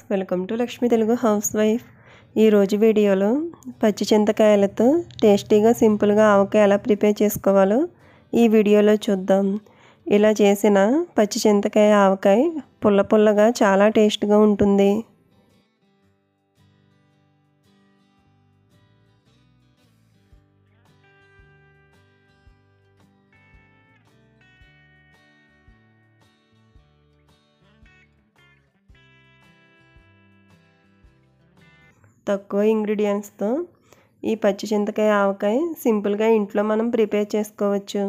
welcome to Lakshmi Telugu house wife ఈరోజు వీడియోలో పచ్చి చింతకాయలతో టేస్టీగా సింపుల్గా ఆవకాయ ఎలా ప్రిపేర్ చేసుకోవాలో ఈ వీడియోలో చూద్దాం ఇలా చేసిన పచ్చి చింతకాయ ఆవకాయ పుల్ల పుల్లగా చాలా టేస్ట్గా ఉంటుంది తక్కువ ఇంగ్రీడియంట్స్తో ఈ పచ్చి చింతకాయ ఆవకాయ సింపుల్గా ఇంట్లో మనం ప్రిపేర్ చేసుకోవచ్చు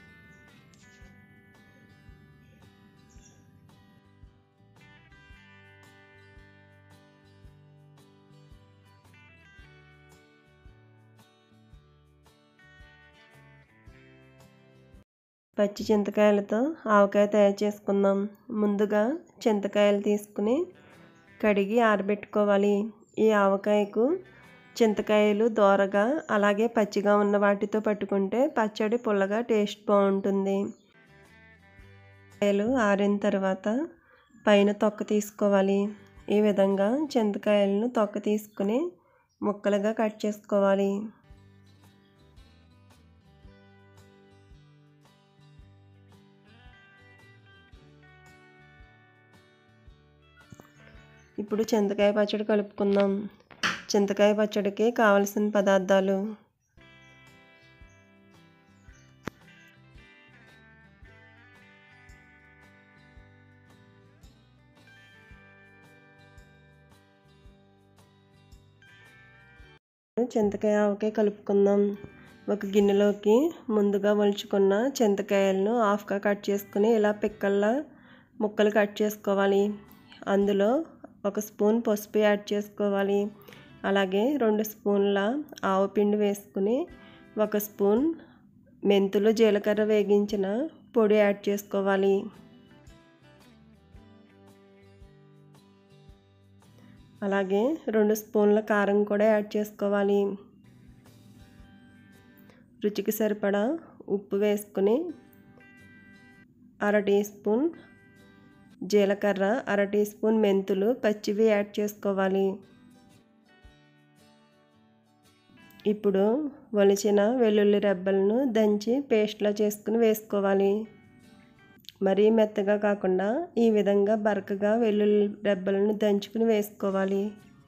పచ్చి చింతకాయలతో ఆవకాయ తయారు చేసుకుందాం ముందుగా చింతకాయలు తీసుకుని కడిగి ఆరబెట్టుకోవాలి ఈ ఆవకాయకు చింతకాయలు దోరగా అలాగే పచ్చిగా ఉన్న వాటితో పట్టుకుంటే పచ్చడి పుల్లగా టేస్ట్ బాగుంటుంది కాయలు ఆరిన తర్వాత పైన తొక్క తీసుకోవాలి ఈ విధంగా చింతకాయలను తొక్క తీసుకుని ముక్కలుగా కట్ చేసుకోవాలి ఇప్పుడు చింతకాయ పచ్చడి కలుపుకుందాం చింతకాయ పచ్చడికి కావలసిన పదార్థాలు చింతకాయ ఆవకాయ కలుపుకుందాం ఒక గిన్నెలోకి ముందుగా ఒలుచుకున్న చింతకాయలను హాఫ్గా కట్ చేసుకుని ఇలా పిక్కల్లా ముక్కలు కట్ చేసుకోవాలి అందులో ఒక స్పూన్ పసుపు యాడ్ చేసుకోవాలి అలాగే రెండు స్పూన్ల ఆవు పిండి వేసుకుని ఒక స్పూన్ మెంతులు జీలకర్ర వేగించిన పొడి యాడ్ చేసుకోవాలి అలాగే రెండు స్పూన్ల కారం కూడా యాడ్ చేసుకోవాలి రుచికి సరిపడా ఉప్పు వేసుకుని అర టీ స్పూన్ జీలకర్ర అర టీ స్పూన్ మెంతులు పచ్చివి యాడ్ చేసుకోవాలి ఇప్పుడు ఒలిచిన వెల్లుల్లి రెబ్బలను దంచి పేస్ట్లా చేసుకుని వేసుకోవాలి మరీ మెత్తగా కాకుండా ఈ విధంగా బరకగా వెల్లుల్లి రెబ్బలను దంచుకుని వేసుకోవాలి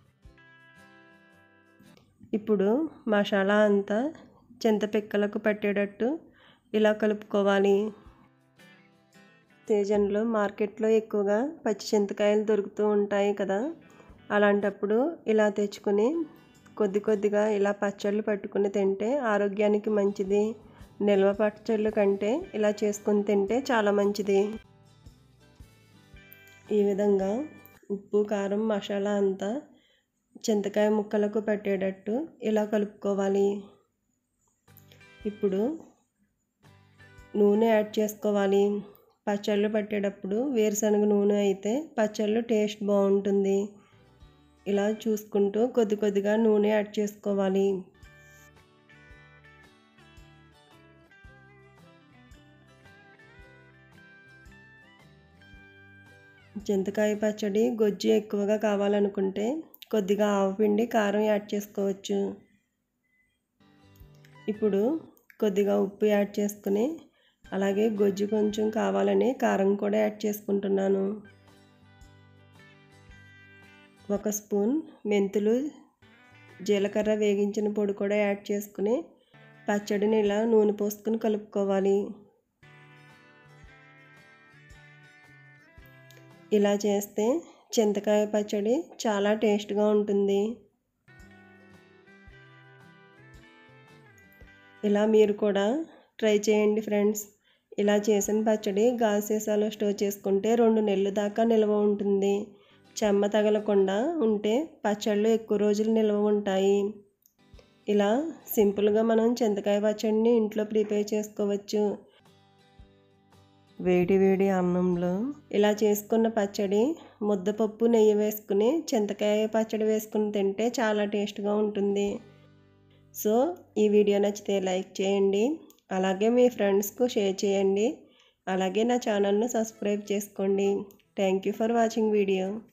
ఇప్పుడు మసాలా అంతా చింతపిక్కలకు పట్టేటట్టు ఇలా కలుపుకోవాలి సీజన్లో మార్కెట్లో ఎక్కువగా పచ్చి చింతకాయలు దొరుకుతూ ఉంటాయి కదా అలాంటప్పుడు ఇలా తెచ్చుకొని కొద్ది కొద్దిగా ఇలా పచ్చళ్ళు పట్టుకుని తింటే ఆరోగ్యానికి మంచిది నిల్వ పచ్చళ్ళు కంటే ఇలా చేసుకొని తింటే చాలా మంచిది ఈ విధంగా ఉప్పు కారం మసాలా అంతా చింతకాయ ముక్కలకు పట్టేటట్టు ఇలా కలుపుకోవాలి ఇప్పుడు నూనె యాడ్ చేసుకోవాలి పచ్చళ్ళు పట్టేటప్పుడు వేరుశనగ నూనె అయితే పచ్చళ్ళు టేస్ట్ బాగుంటుంది ఇలా చూసుకుంటూ కొద్ది కొద్దిగా నూనె యాడ్ చేసుకోవాలి చింతకాయ పచ్చడి గొజ్జు ఎక్కువగా కావాలనుకుంటే కొద్దిగా ఆవపిండి కారం యాడ్ చేసుకోవచ్చు ఇప్పుడు కొద్దిగా ఉప్పు యాడ్ చేసుకుని అలాగే గొజ్జు కొంచెం కావాలని కారం కూడా యాడ్ చేసుకుంటున్నాను ఒక స్పూన్ మెంతులు జీలకర్ర వేగించిన పొడి కూడా యాడ్ చేసుకుని పచ్చడిని ఇలా నూనె పోసుకుని కలుపుకోవాలి ఇలా చేస్తే చింతకాయ పచ్చడి చాలా టేస్ట్గా ఉంటుంది ఇలా మీరు కూడా ట్రై చేయండి ఫ్రెండ్స్ ఇలా చేసిన పచ్చడి గాజు సీసాలో స్టోర్ చేసుకుంటే రెండు నెలలు దాకా నిల్వ ఉంటుంది చెమ్మ తగలకుండా ఉంటే పచ్చళ్ళు ఎక్కువ రోజులు నిల్వ ఉంటాయి ఇలా సింపుల్గా మనం చింతకాయ పచ్చడిని ఇంట్లో ప్రిపేర్ చేసుకోవచ్చు వేడి వేడి అన్నంలో ఇలా చేసుకున్న పచ్చడి ముద్దపప్పు నెయ్యి వేసుకుని చింతకాయ పచ్చడి వేసుకుని తింటే చాలా టేస్ట్గా ఉంటుంది సో ఈ వీడియో నచ్చితే లైక్ చేయండి అలాగే మీ ఫ్రెండ్స్కు షేర్ చేయండి అలాగే నా ఛానల్ను సబ్స్క్రైబ్ చేసుకోండి thank you for watching video